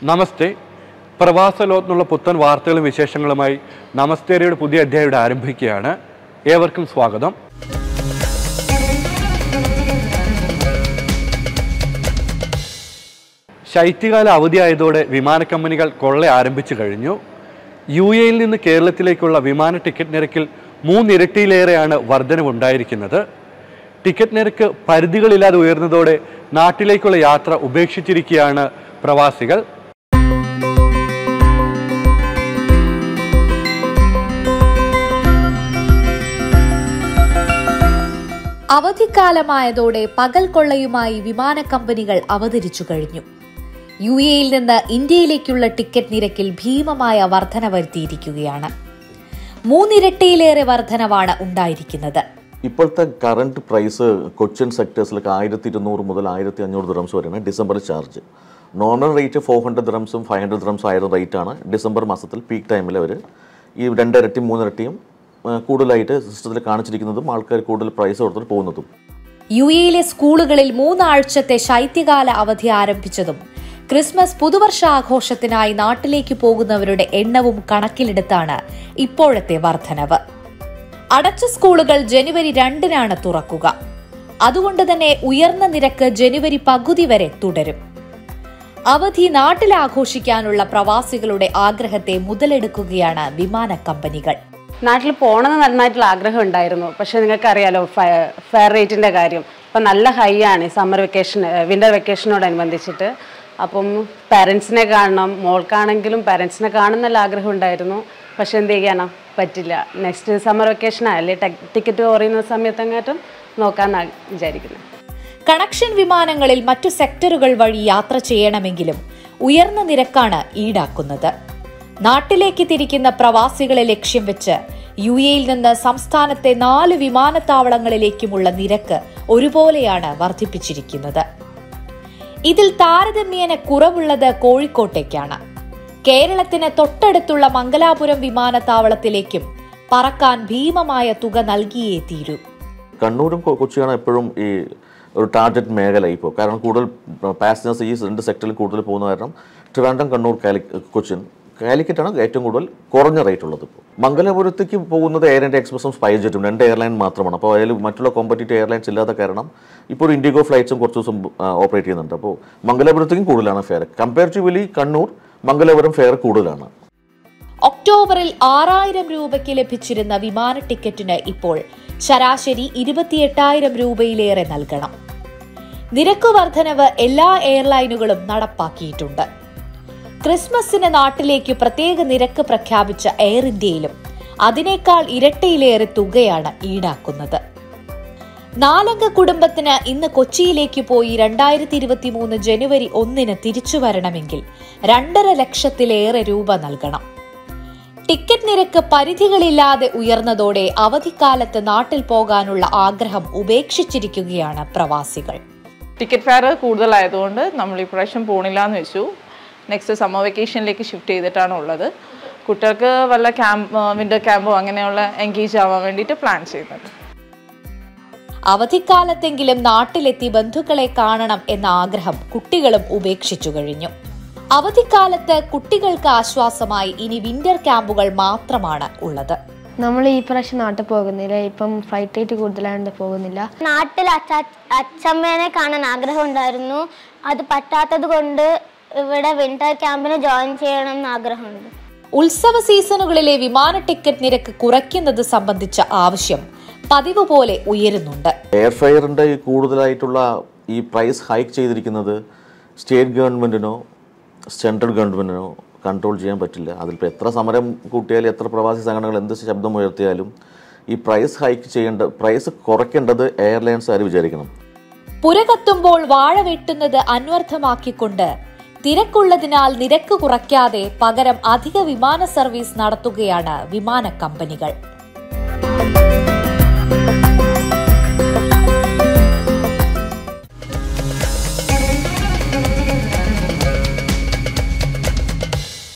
നമസ്തേ പ്രവാസ ലോകത്തുനിന്നുള്ള പുത്തൻ വാർത്തകളും വിശേഷങ്ങളുമായി നമസ്തേരയുടെ പുതിയ അധ്യായം ഇവിടെ ആരംഭിക്കുകയാണ് ഏവർക്കും സ്വാഗതം ശൈത്യകാല അവധിയായതോടെ വിമാന കമ്പനികൾ കൊള്ള ആരംഭിച്ചു കഴിഞ്ഞു യു എയിൽ നിന്ന് കേരളത്തിലേക്കുള്ള വിമാന ടിക്കറ്റ് നിരക്കിൽ മൂന്നിരട്ടിയിലേറെയാണ് വർധനവുണ്ടായിരിക്കുന്നത് ടിക്കറ്റ് നിരക്ക് പരിധികളില്ലാതെ ഉയർന്നതോടെ നാട്ടിലേക്കുള്ള യാത്ര ഉപേക്ഷിച്ചിരിക്കുകയാണ് പ്രവാസികൾ അവധിക്കാലമായതോടെ പകൽ കൊള്ളയുമായി വിമാന കമ്പനികൾ അവതരിച്ചു കഴിഞ്ഞു യു എയിൽ നിന്ന് ഇന്ത്യയിലേക്കുള്ള ടിക്കറ്റ് നിരക്കിൽ ഭീമമായ വർധന വരുത്തിയിരിക്കുകയാണ് മൂന്നിരട്ടിയിലേറെ വർധനവാണ് ഉണ്ടായിരിക്കുന്നത് ഇപ്പോഴത്തെ കറണ്ട് പ്രൈസ് കൊച്ചിൻ സെക്ടേഴ്സിലൊക്കെ ആയിരത്തി ഇരുന്നൂറ് മുതൽ ആയിരത്തി അഞ്ഞൂറ് ദിറംസ് വരെയാണ് December charge normal rate four hundred ദിറംസും ഫൈവ് ഹൺഡ്രഡ് ദിറംസും ആയിരുന്ന റേറ്റാണ് ഡിസംബർ മാസത്തിൽ പീക്ക് ടൈമിൽ അവർ ഈ രണ്ടിരട്ടി മൂന്നിരട്ടിയും ആ, കൂടുതലായിട്ട് സിസ്റ്റത്തിൽ കാണിച്ചിരിക്കുന്നതും ആൾക്കാർ കൂടുതൽ പ്രൈസ് കൊടുത്തിട്ട് പോകുന്നതും യു എയിലെ സ്കൂളുകളിൽ മൂന്നാഴ്ചത്തെ ശൈത്യകാല അവധി ആരംഭിച്ചതും ക്രിസ്മസ് പുതുവർഷ ആഘോഷത്തിനായി നാട്ടിലേക്ക് പോകുന്നവരുടെ എണ്ണവും കണക്കിലെടുത്താണ് ഇപ്പോഴത്തെ വർധനവ് അടച്ച സ്കൂളുകൾ ജനുവരി രണ്ടിനാണ് തുറക്കുക അതുകൊണ്ട് തന്നെ ഉയർന്ന നിരക്ക് ജനുവരി പകുതി വരെ തുടരും അവധി നാട്ടിൽ ആഘോഷിക്കാനുള്ള പ്രവാസികളുടെ ആഗ്രഹത്തെ മുതലെടുക്കുകയാണ് വിമാന കമ്പനികൾ നാട്ടിൽ പോകണമെന്ന് നന്നായിട്ടുള്ള ആഗ്രഹം ഉണ്ടായിരുന്നു പക്ഷെ നിങ്ങൾക്ക് അറിയാലോ ഫെയർ റേറ്റിൻ്റെ കാര്യം ഇപ്പം നല്ല ഹൈ ആണ് സമ്മർ വെക്കേഷൻ വിൻ്റർ വെക്കേഷനോടനുബന്ധിച്ചിട്ട് അപ്പം പാരൻസിനെ കാണണം മോൾക്കാണെങ്കിലും പാരൻസിനെ കാണണം നല്ല ആഗ്രഹം ഉണ്ടായിരുന്നു പക്ഷെ എന്ത് ചെയ്യാനാ പറ്റില്ല നെക്സ്റ്റ് സമ്മർ വെക്കേഷൻ ആയല്ലേ ടിക്കറ്റ് കുറയുന്ന സമയത്തെങ്ങാട്ടും നോക്കാമെന്നാണ് വിചാരിക്കുന്നത് കണക്ഷൻ വിമാനങ്ങളിൽ മറ്റു സെക്ടറുകൾ വഴി യാത്ര ചെയ്യണമെങ്കിലും ഉയർന്ന നിരക്കാണ് ഈടാക്കുന്നത് നാട്ടിലേക്ക് തിരിക്കുന്ന പ്രവാസികളെ ലക്ഷ്യം വെച്ച് യു എയിൽ നിന്ന് സംസ്ഥാനത്തെ നാല് വിമാനത്താവളങ്ങളിലേക്കുമുള്ള നിരക്ക് ഒരുപോലെയാണ് വർദ്ധിപ്പിച്ചിരിക്കുന്നത് ഇതിൽ താരതമ്യേന കുറവുള്ളത് കോഴിക്കോട്ടേക്കാണ് കേരളത്തിന് തൊട്ടടുത്തുള്ള മംഗലാപുരം വിമാനത്താവളത്തിലേക്കും പറക്കാൻ ഭീമമായ തുക നൽകിയേ തീരൂ കണ്ണൂരും കൊ- കൊച്ചിയാണ് എപ്പോഴും ഈ ഒരു ടാർഗറ്റ് മേഖല ഇപ്പോൾ കാരണം കൂടുതൽ പാസഞ്ചേഴ്സ് ഈ രണ്ട് സെക്ടറിൽ കൂടുതൽ പോകുന്ന കാരണം ട്രിവാൻഡ്രം കണ്ണൂർ കാലി കൊച്ചിൻ കാലിക്കറ്റാണ് ഏറ്റവും കൂടുതൽ കുറഞ്ഞ റേറ്റ് ഉള്ളത് ഇപ്പോൾ മംഗലാപുരത്തേക്ക് പോകുന്നത് എയർ ഇന്ത്യ എക്സ്പ്രസും സ്പൈസ് ജെറ്റും രണ്ട് എയർലൈൻ മാത്രമാണ് അപ്പോൾ അതിൽ മറ്റുള്ള കോമ്പറ്റീറ്റീവ് എയർലൈൻസ് ഇല്ലാത്ത കാരണം ഇപ്പോൾ ഒരു ഇൻഡിഗോ ഫ്ലൈറ്റ്സും കുറച്ച് ദിവസം ഓപ്പറേറ്റ് ചെയ്യുന്നുണ്ട് അപ്പോൾ മംഗലാപുരത്തേക്കും കൂടുതലാണ് fare comparatively Kannur Mangalapuram fare കൂടുതലാണ് ഒക്ടോബറിൽ ആറായിരം രൂപയ്ക്ക് ലഭിച്ചിരുന്ന വിമാന ടിക്കറ്റിന് ഇപ്പോൾ ശരാശരി ഇരുപത്തിയെട്ടായിരം രൂപയിലേറെ നൽകണം നിരക്ക് വർധനവ് എല്ലാ എയർലൈനുകളും നടപ്പാക്കിയിട്ടുണ്ട് ക്രിസ്മസിന് നാട്ടിലേക്ക് പ്രത്യേക നിരക്ക് പ്രഖ്യാപിച്ച എയർ ഇന്ത്യയിലും അതിനേക്കാൾ ഇരട്ടിയിലേറെ തുകയാണ് ഈടാക്കുന്നത് നാലംഗ കുടുംബത്തിന് ഇന്ന് കൊച്ചിയിലേക്ക് പോയി രണ്ടായിരത്തി ഇരുപത്തി മൂന്ന് ജനുവരി ഒന്നിന് തിരിച്ചു വരണമെങ്കിൽ രണ്ടര ലക്ഷത്തിലേറെ രൂപ നൽകണം ടിക്കറ്റ് നിരക്ക് പരിധികളില്ലാതെ ഉയർന്നതോടെ അവധിക്കാലത്ത് നാട്ടിൽ പോകാനുള്ള ആഗ്രഹം ഉപേക്ഷിച്ചിരിക്കുകയാണ് പ്രവാസികൾ ടിക്കറ്റ് ഫെയർ കൂടുതലായതുകൊണ്ട് നമ്മൾ ഇപ്രാവശ്യം പോണില്ല എന്ന് വെച്ചു നെക്സ്റ്റ് സമ്മർ വെക്കേഷനിലേക്ക് ഷിഫ്റ്റ് ചെയ്തിട്ടാണ് ഉള്ളത് കുട്ടികൾക്ക് വല്ല ക്യാമ്പ് വിൻ്റർ ക്യാമ്പോ അങ്ങനെയുള്ള എൻഗേജ് ആവാൻ വേണ്ടിയിട്ട് പ്ലാൻ ചെയ്യുന്നുണ്ട് അവധിക്കാലത്തെങ്കിലും നാട്ടിലെത്തി ബന്ധുക്കളെ കാണണം എന്ന ആഗ്രഹം കുട്ടികളും ഉപേക്ഷിച്ചു കഴിഞ്ഞു അവധിക്കാലത്ത് കുട്ടികൾക്ക് ആശ്വാസമായി ഇനി വിന്റർ ക്യാമ്പുകൾ മാത്രമാണ് ഉള്ളത് നമ്മൾ ഈ പ്രാവശ്യം നാട്ടിൽ പോകുന്നില്ല ഇപ്പം ഫ്ലൈറ്റ് റേറ്റ് കൂടുതലായതുകൊണ്ട് പോകുന്നില്ല നാട്ടിൽ അച്ഛ അച്ഛമ്മേനെ കാണാൻ ആഗ്രഹം ഉണ്ടായിരുന്നു അത് പറ്റാത്തത് കൊണ്ട് ഇവിടെ വിന്റർ ക്യാമ്പിന് ജോയിൻ ചെയ്യണം എന്ന് ആഗ്രഹമുണ്ട് ഉത്സവ സീസണുകളിലെ വിമാന ടിക്കറ്റ് നിരക്ക് കുറയ്ക്കുന്നത് സംബന്ധിച്ച ആവശ്യം പതിവ് പോലെ ഉയരുന്നുണ്ട് എയർ ഫെയറിൻ്റെ ഈ കൂടുതലായിട്ടുള്ള ഈ പ്രൈസ് ഹൈക്ക് ചെയ്തിരിക്കുന്നത് സ്റ്റേറ്റ് ഗവൺമെൻറ്റിനോ സെൻട്രൽ ഗവൺമെൻറ്റിനോ കൺട്രോൾ ചെയ്യാൻ പറ്റില്ല അതിലിപ്പോൾ എത്ര സമരം കൂട്ടിയാലും എത്ര പ്രവാസി സംഘടനകൾ എന്ത് ശബ്ദം ഉയർത്തിയാലും ഈ പ്രൈസ് ഹൈക്ക് ചെയ്യേണ്ട പ്രൈസ് കുറയ്ക്കേണ്ടത് എയർലൈൻസുകാർ വിചാരിക്കണം പുരകത്തുമ്പോൾ വാഴ വെട്ടുന്നത് അന്വർത്ഥമാക്കിക്കൊണ്ട് തിരക്കുള്ളതിനാൽ നിരക്ക് കുറയ്ക്കാതെ പകരം അധിക വിമാന സർവീസ് നടത്തുകയാണ് വിമാന കമ്പനികൾ